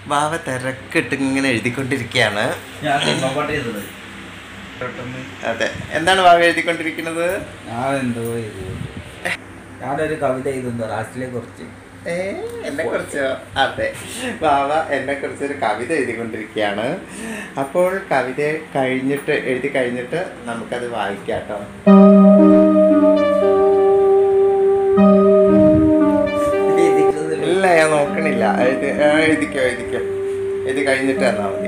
ബാവ തിരക്കിട്ട് ഇങ്ങനെ എഴുതിക്കൊണ്ടിരിക്കുകയാണ് ഞാൻ സിനിമ പാട്ട് ചെയ്തത് അതെ എന്താണ് ബാവ എഴുതിക്കൊണ്ടിരിക്കുന്നത് ഞാൻ എന്തോ ചെയ്തു ഞാനൊരു കവിത എഴുതുന്നു റാസ്റ്റിലെ കുറിച്ച് ഏ എന്നെ കുറിച്ചോ അതെ ബാവ എന്നെ കുറിച്ച് ഒരു കവിത എഴുതിക്കൊണ്ടിരിക്കുകയാണ് അപ്പോൾ കവിത കഴിഞ്ഞിട്ട് എഴുതി കഴിഞ്ഞിട്ട് നമുക്കത് വായിക്കാം കേട്ടോ ഇല്ല ഞാൻ നോക്കണില്ല എഴുതി ആ, എഴുതിക്കോ എഴുതിക്കോ എഴുതി കഴിഞ്ഞിട്ട് തന്നാ മതി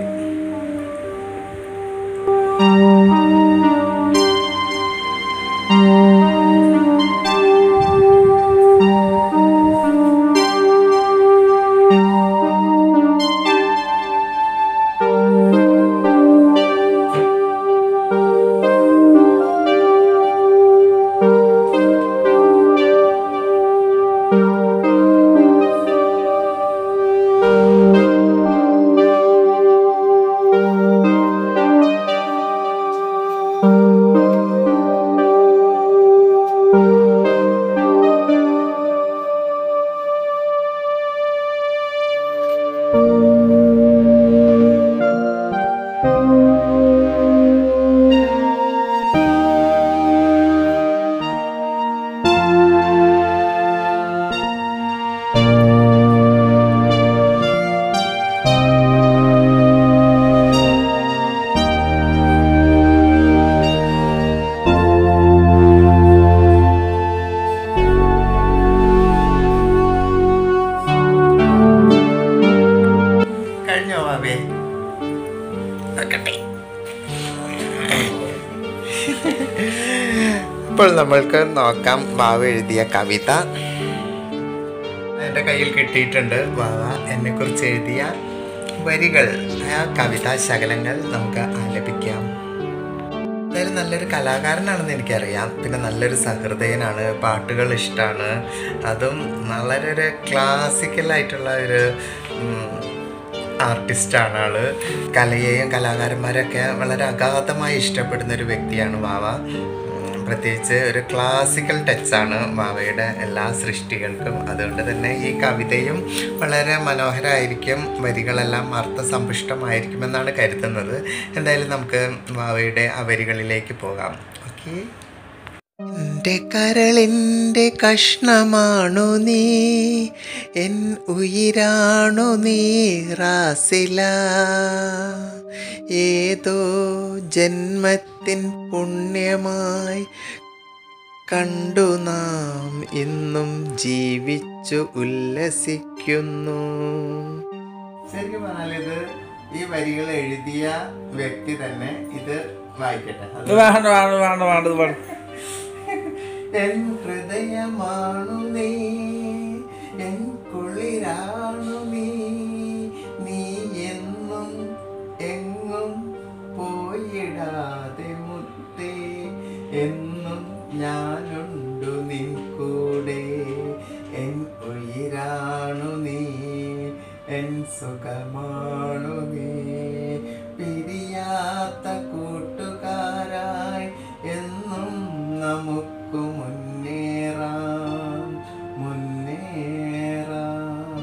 കഴിഞ്ഞോ ബാബേ നോക്കട്ടെ ഇപ്പോൾ നമ്മൾക്ക് നോക്കാം ബാവ എഴുതിയ കവിത എൻ്റെ കയ്യിൽ കിട്ടിയിട്ടുണ്ട് ബാവ എന്നെക്കുറിച്ച് എഴുതിയ വരികൾ ആ കവിതാ ശകലങ്ങൾ നമുക്ക് ആലപിക്കാം എന്തായാലും നല്ലൊരു കലാകാരനാണെന്ന് എനിക്കറിയാം പിന്നെ നല്ലൊരു സഹൃദയനാണ് പാട്ടുകൾ ഇഷ്ടമാണ് അതും വളരെ ഒരു ക്ലാസിക്കലായിട്ടുള്ള ഒരു ആർട്ടിസ്റ്റാണ് ആള് കലയെയും കലാകാരന്മാരൊക്കെ വളരെ അഗാധമായി ഇഷ്ടപ്പെടുന്ന ഒരു വ്യക്തിയാണ് വാവ ഉം, പ്രത്യേകിച്ച് ഒരു ക്ലാസിക്കൽ ടച്ചാണ് വാവയുടെ എല്ലാ സൃഷ്ടികൾക്കും അതുകൊണ്ട് തന്നെ ഈ കവിതയും വളരെ മനോഹരമായിരിക്കും വരികളെല്ലാം അർത്ഥസമ്പുഷ്ടമായിരിക്കുമെന്നാണ് കരുതുന്നത് എന്തായാലും നമുക്ക് വാവയുടെ ആ വരികളിലേക്ക് പോകാം ഓക്കെ എൻ്റെ കരളിൻ്റെ കഷ്ണമാണു നീ എൻ ഉയിരാണു നീ റാസില ഏതോ ജന്മത്തിൻ പുണ്യമായി കണ്ടു നാം ഇന്നും ജീവിച്ചു ഉല്ലസിക്കുന്നു ശരിക്കും പറഞ്ഞാൽ ഇത് ഈ വരികൾ എഴുതിയ വ്യക്തി തന്നെ ഇത് വായിക്കട്ടെ അത് വേണ്ട വേണ്ട വേണ്ട വേണ്ടത് വേണ്ട എൻ ഹൃദയമാണു നീ എൻ കുളിരാണു നീ നീ എന്നും എങ്ങും പോയിടാതെ മുത്തേ എന്നും ഞാനുണ്ടു നിൻ കൂടെ എൻ ഉയിരാണു നീ എൻ സുഖമാണു നീ പിരിയാത്ത കൂട്ടുകാരായി എന്നും നമുക്ക് മുന്നേറാം മുന്നേറാം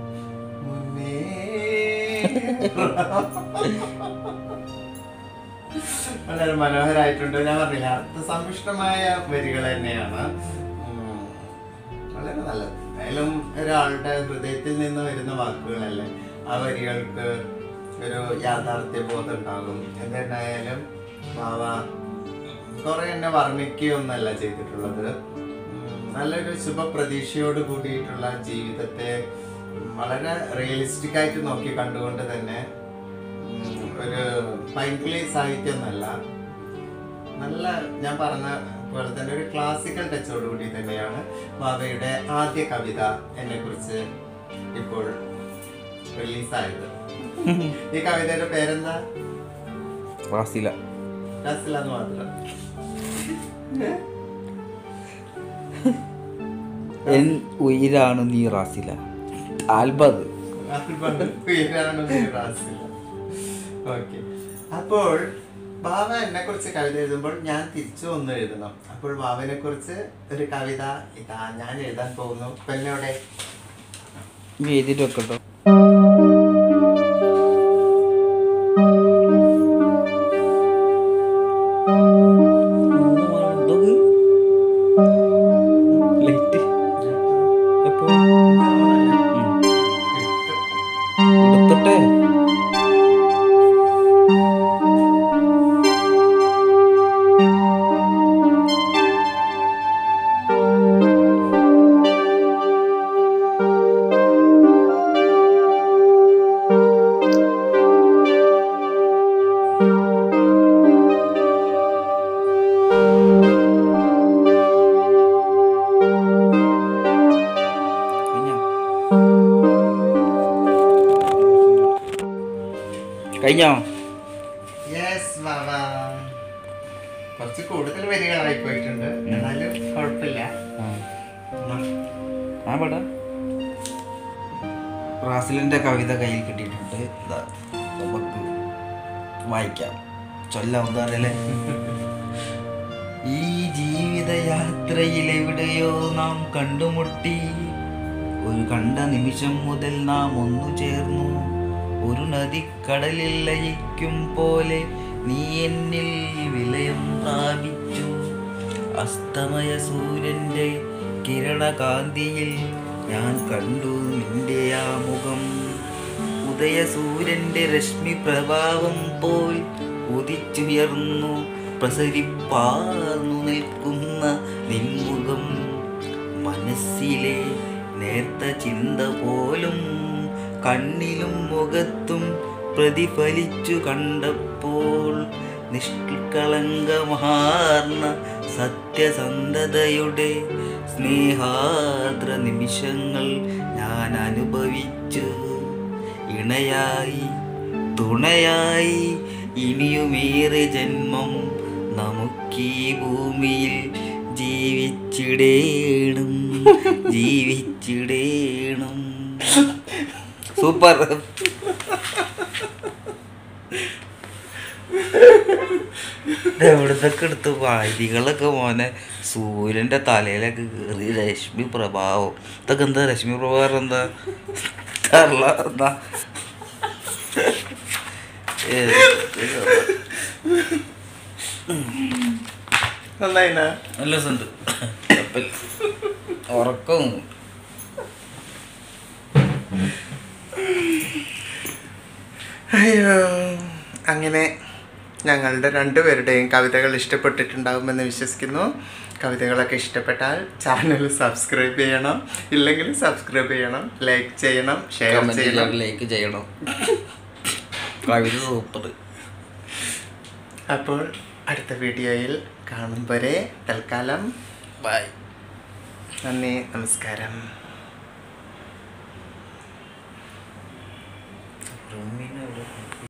മുന്നേറാം വളരെ മനോഹരമായിട്ടുണ്ട് ഞാൻ പറഞ്ഞില്ല അർത്ഥസമ്പുഷ്ടമായ വരികൾ തന്നെയാണ് ഉം. വളരെ നല്ലത് എന്തായാലും ഒരാളുടെ ഹൃദയത്തിൽ നിന്ന് വരുന്ന വാക്കുകളല്ലേ ആ വരികൾക്ക് ഒരു യാഥാർത്ഥ്യ ബോധം ഉണ്ടാകും എന്തുണ്ടായാലും ബാവ കുറെ എന്നെ വർണ്ണിക്കുകയൊന്നല്ല ചെയ്തിട്ടുള്ളത് ഉം, നല്ലൊരു ശുഭപ്രതീക്ഷയോട് കൂടിയിട്ടുള്ള ജീവിതത്തെ വളരെ റിയലിസ്റ്റിക് ആയിട്ട് നോക്കി കണ്ടുകൊണ്ട് തന്നെ ഉം, ഒരു പൈങ്കിളി സാഹിത്യമൊന്നല്ല നല്ല ഞാൻ പറഞ്ഞ പോലെ തന്നെ ഒരു ക്ലാസിക്കൽ ടച്ചോട് കൂടി തന്നെയാണ് ബാബയുടെ ആദ്യ കവിത എന്നെ കുറിച്ച് ഇപ്പോൾ റിലീസായത് ഈ കവിതയുടെ പേരെന്താ റാസില രസിലാന്ന് മാത്രം എൻ ഉയിരാണ് നീ റാസില ആൽബത് ഓക്കെ അപ്പോൾ ബാബ എന്നെ കുറിച്ച് കവിത എഴുതുമ്പോൾ ഞാൻ തിരിച്ചു ഒന്ന് എഴുതണം അപ്പോൾ ബാബനെ കുറിച്ച് ഒരു കവിത ഇതാ ഞാൻ എഴുതാൻ പോകുന്നു പെണ്ണോടെ നീ എഴുതിയിട്ട് വെക്കട്ടോ കഴിഞ്ഞോ യെസ് വാവ കുറച്ച് കൂടുതൽ വരികളായി പോയിട്ടുണ്ട് എന്നാലും കുഴപ്പമില്ല ഉം. ആ പട റാസിലിൻ്റെ കവിത കയ്യിൽ കിട്ടിയിട്ടുണ്ട് ഇതാ നമുക്ക് വായിക്കാം ചൊല്ലാം എന്താ പറയലേ ഈ ജീവിതയാത്രയിൽ എവിടെയോ നാം കണ്ടുമുട്ടി ഒരു കണ്ട നിമിഷം മുതൽ നാം ഒന്നു ചേർന്നു ഒരു നദിക്കടലിൽ ലയിക്കും പോലെ നീ എന്നിൽ വിലയം പ്രാപിച്ചു അസ്തമയ സൂര്യന്റെ കിരണകാന്തിയിൽ ഞാൻ കണ്ടു നിന്റെ ആ മുഖം ഉദയ സൂര്യന്റെ രശ്മി പ്രഭാവം പോൽ ഉദിച്ചുയർന്നു പ്രസരിപ്പാർന്നു നിൽക്കുന്ന നിൻമുഖം മനസ്സിലെ നേർത്ത ചിന്ത പോലും കണ്ണിലും മുഖത്തും പ്രതിഫലിച്ചു കണ്ടപ്പോൾ നിഷ്കളങ്കമാർന്ന സത്യസന്ധതയുടെ സ്നേഹാർദ്ര നിമിഷങ്ങൾ ഞാൻ അനുഭവിച്ചു ഇണയായി തുണയായി ഇനിയുമേറെ ജന്മം നമുക്കീ ഭൂമിയിൽ ജീവിച്ചിടേണം ജീവിച്ചിടേണം സൂപ്പർ എവിടത്തൊക്കെ എടുത്ത് വരികളൊക്കെ മോനെ സൂര്യന്റെ തലയിലൊക്കെ കയറി രശ്മി പ്രഭാവം ഇതൊക്കെ എന്താ രശ്മി പ്രഭാവം എന്താ തള്ള എന്താ ഏ, നന്നായിനാ നല്ല രസമുണ്ട് കുഴപ്പമില്ല. ഉറക്കം അയ്യോ അങ്ങനെ ഞങ്ങളുടെ രണ്ടുപേരുടെയും കവിതകൾ ഇഷ്ടപ്പെട്ടിട്ടുണ്ടാകുമെന്ന് വിശ്വസിക്കുന്നു കവിതകളൊക്കെ ഇഷ്ടപ്പെട്ടാൽ ചാനൽ സബ്സ്ക്രൈബ് ചെയ്യണം ഇല്ലെങ്കിൽ സബ്സ്ക്രൈബ് ചെയ്യണം ലൈക്ക് ചെയ്യണം ഷെയർ കമന്റ് ചെയ്യണം ചെയ്യണം ലൈക്ക് ചെയ്യണം കവിത സൂപ്പർ അപ്പോൾ അടുത്ത വീഡിയോയിൽ കാണും വരെ തൽക്കാലം ബൈ നന്ദി നമസ്കാരം റൂമിന്